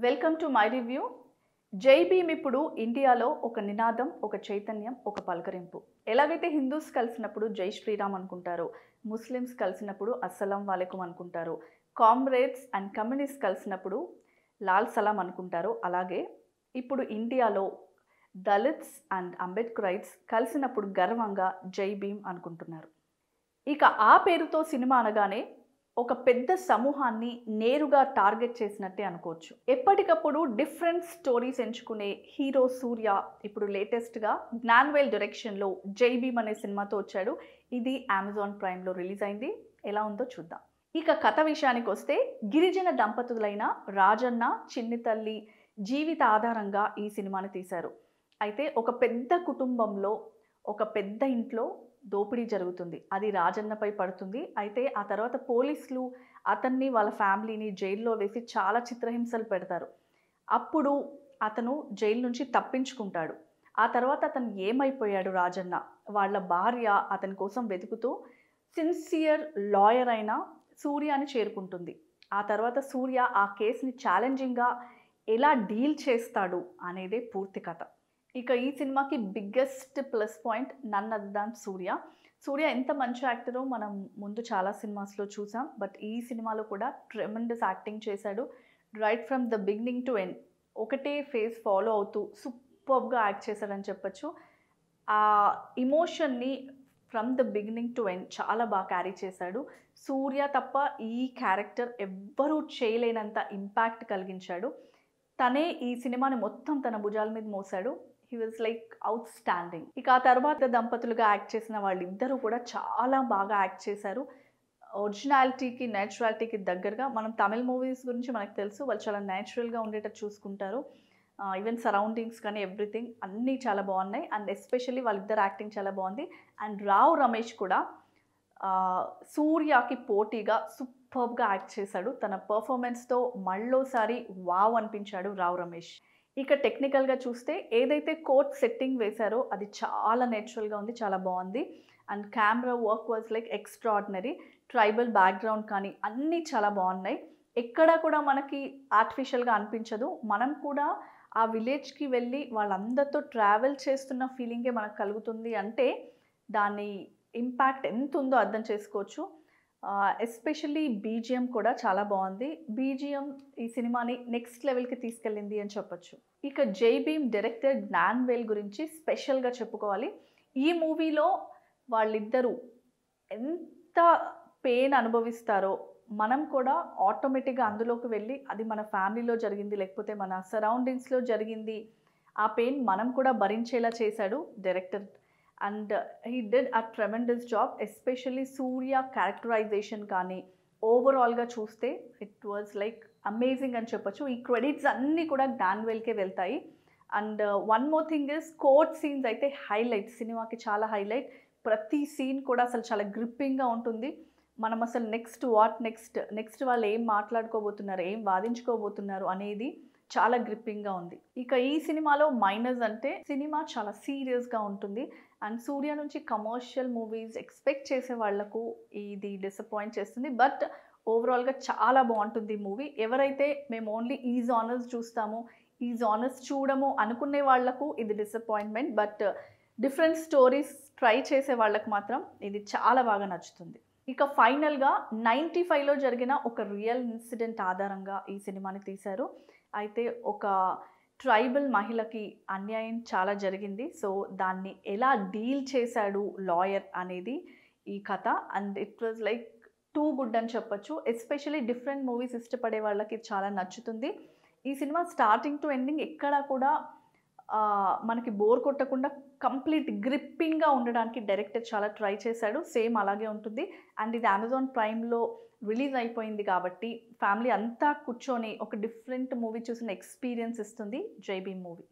welcome to my review జై భీమ్ ఇప్పుడు ఇండియాలో ఒక నినాదం ఒక చైతన్యం ఒక పలకరింపు ఎలాగైతే హిందూస్ కలిసినప్పుడు జై శ్రీరామ్ అనుకుంటారు ముస్లిమ్స్ కలిసినప్పుడు అస్సలం వాలేకుం అనుకుంటారు కామ్రేడ్స్ అండ్ కమ్యూనిస్ట్ కలిసినప్పుడు లాల్ సలాం అనుకుంటారు అలాగే ఇప్పుడు ఇండియాలో దళిత్స్ అండ్ అంబేద్కరైట్స్ కలిసినప్పుడు గర్వంగా జై భీమ్ అనుకుంటున్నారు ఇక ఆ పేరుతో సినిమా అనగానే ఒక పెద్ద సమూహాన్ని నేరుగా టార్గెట్ చేసినట్టే అనుకోవచ్చు ఎప్పటికప్పుడు డిఫరెంట్ స్టోరీస్ ఎంచుకునే హీరో సూర్య ఇప్పుడు లేటెస్ట్గా జ్ఞాన్వేల్ డైరెక్షన్లో జై భీమ్ అనే సినిమాతో వచ్చాడు ఇది అమెజాన్ ప్రైమ్లో రిలీజ్ అయింది ఎలా ఉందో చూద్దాం ఇక కథ విషయానికి వస్తే గిరిజన దంపతులైన రాజన్న చిన్ని తల్లి జీవిత ఆధారంగా ఈ సినిమాని తీశారు అయితే ఒక పెద్ద కుటుంబంలో ఒక పెద్ద ఇంట్లో దోపిడీ జరుగుతుంది అది రాజన్నపై పడుతుంది అయితే ఆ తర్వాత పోలీసులు అతన్ని వాళ్ళ ఫ్యామిలీని జైల్లో వేసి చాలా చిత్రహింసలు పెడతారు అప్పుడు అతను జైలు నుంచి తప్పించుకుంటాడు ఆ తర్వాత అతను ఏమైపోయాడు రాజన్న వాళ్ళ భార్య అతని కోసం వెతుకుతూ సిన్సియర్ లాయర్ అయిన సూర్యాని చేరుకుంటుంది ఆ తర్వాత సూర్య ఆ కేసుని ఛాలెంజింగ్గా ఎలా డీల్ చేస్తాడు అనేదే పూర్తి కథ ఇక ఈ సినిమాకి biggest plus point none other than Suriya Suriya ఎంత మంచి యాక్టరో మనం ముందు చాలా సినిమాస్లో చూసాం బట్ ఈ సినిమాలో కూడా ట్రెమెండస్ యాక్టింగ్ చేశాడు right from the beginning to end ఒకటే ఫేస్ ఫాలో అవుతూ సూపర్గా యాక్ట్ చేశాడని చెప్పొచ్చు ఆ ఇమోషన్ని from the beginning to end చాలా బాగా క్యారీ చేశాడు సూర్య తప్ప ఈ క్యారెక్టర్ ఎవ్వరూ చేయలేనంత ఇంపాక్ట్ కలిగించాడు తనే ఈ సినిమాని మొత్తం తన భుజాల మీద మోసాడు he was like outstanding ఇక ఆ తర్వాత దంపతులుగా యాక్ట్ చేసిన వాళ్ళిద్దరూ కూడా చాలా బాగా యాక్ట్ చేశారు ఒరిజినాలిటీకి నేచురాలిటీకి దగ్గరగా మనం తమిళ్ మూవీస్ గురించి మనకు తెలుసు వాళ్ళు చాలా న్యాచురల్గా ఉండేటట్టు చూసుకుంటారు ఈవెన్ సరౌండింగ్స్ కానీ ఎవ్రీథింగ్ అన్నీ చాలా బాగున్నాయి అండ్ ఎస్పెషల్లీ వాళ్ళిద్దరు యాక్టింగ్ చాలా బాగుంది అండ్ రావ్ రమేష్ కూడా ఆ, సూర్యకి పోటీగా సూపర్గా యాక్ట్ చేశాడు తన పర్ఫార్మెన్స్తో మళ్ళోసారి వావ్ అనిపించాడు రావ్ రమేష్ ఇక టెక్నికల్గా చూస్తే ఏదైతే కోర్ట్ సెట్టింగ్ వేశారో అది చాలా నేచురల్గా ఉంది చాలా బాగుంది and camera work was like extraordinary tribal background కానీ అన్నీ చాలా బాగున్నాయి ఎక్కడా కూడా మనకి ఆర్టిఫిషియల్గా అనిపించదు మనం కూడా ఆ విలేజ్కి వెళ్ళి వాళ్ళందరితో ట్రావెల్ చేస్తున్న ఫీలింగే మనకు కలుగుతుంది అంటే దాని ఇంపాక్ట్ ఎంత ఉందో అర్థం చేసుకోవచ్చు ఎస్పెషల్లీ బీజిఎం కూడా చాలా బాగుంది బీజిఎం ఈ సినిమాని నెక్స్ట్ లెవెల్కి తీసుకెళ్ళింది అని చెప్పొచ్చు ఇక జై భీమ్ డైరెక్టర్ జ్ఞాన్వేల్ గురించి స్పెషల్గా చెప్పుకోవాలి ఈ మూవీలో వాళ్ళిద్దరూ ఎంత పెయిన్ అనుభవిస్తారో మనం కూడా ఆటోమేటిక్గా అందులోకి వెళ్ళి అది మన ఫ్యామిలీలో జరిగింది లేకపోతే మన సరౌండింగ్స్లో జరిగింది ఆ పెయిన్ మనం కూడా భరించేలా చేశాడు director and he did a tremendous job especially Suriya characterisation కానీ ఓవరాల్గా చూస్తే ఇట్ వాజ్ లైక్ అమేజింగ్ అని చెప్పొచ్చు ఈ క్రెడిట్స్ అన్నీ కూడా డాన్వెల్కే వెళ్తాయి and one more thing is court scenes అయితే హైలైట్ సినిమాకి చాలా హైలైట్ ప్రతి సీన్ కూడా అసలు చాలా గ్రిప్పింగ్గా ఉంటుంది మనం అసలు నెక్స్ట్ వాట్ నెక్స్ట్ నెక్స్ట్ వాళ్ళు ఏం మాట్లాడుకోబోతున్నారు ఏం వాదించుకోబోతున్నారు అనేది చాలా గ్రిప్పింగ్గా ఉంది ఇక ఈ సినిమాలో మైనస్ అంటే సినిమా చాలా సీరియస్గా ఉంటుంది అండ్ సూర్య నుంచి కమర్షియల్ మూవీస్ ఎక్స్పెక్ట్ చేసే వాళ్లకు ఇది డిసప్పాయింట్ చేస్తుంది బట్ ఓవరాల్గా చాలా బాగుంటుంది మూవీ ఎవరైతే మేము ఓన్లీ ఈ జానర్స్ చూస్తాము ఈ జానర్స్ చూడము అనుకునే వాళ్లకు ఇది disappointment but different stories try చేసే వాళ్ళకి మాత్రం ఇది చాలా బాగా నచ్చుతుంది ఇక ఫైనల్గా నైంటీ ఫైవ్లో జరిగిన ఒక రియల్ ఇన్సిడెంట్ ఆధారంగా ఈ సినిమాని తీశారు అయితే ఒక ట్రైబల్ మహిళకి అన్యాయం చాలా జరిగింది సో దాన్ని ఎలా డీల్ చేశాడు లాయర్ అనేది ఈ కథ and it was like too good అని చెప్పొచ్చు ఎస్పెషలీ డిఫరెంట్ మూవీస్ ఇష్టపడే వాళ్ళకి ఇది చాలా నచ్చుతుంది ఈ సినిమా స్టార్టింగ్ టు ఎండింగ్ ఎక్కడా కూడా ఆ, మనకి బోర్ కొట్టకుండా కంప్లీట్ గ్రిప్పింగ్గా ఉండడానికి డైరెక్టర్ చాలా ట్రై చేశాడు సేమ్ అలాగే ఉంటుంది అండ్ ఇది అమెజాన్ ప్రైమ్లో రిలీజ్ అయిపోయింది కాబట్టి ఫ్యామిలీ అంతా కూర్చొని ఒక డిఫరెంట్ మూవీ చూసిన ఎక్స్పీరియన్స్ ఇస్తుంది జై భీమ్ మూవీ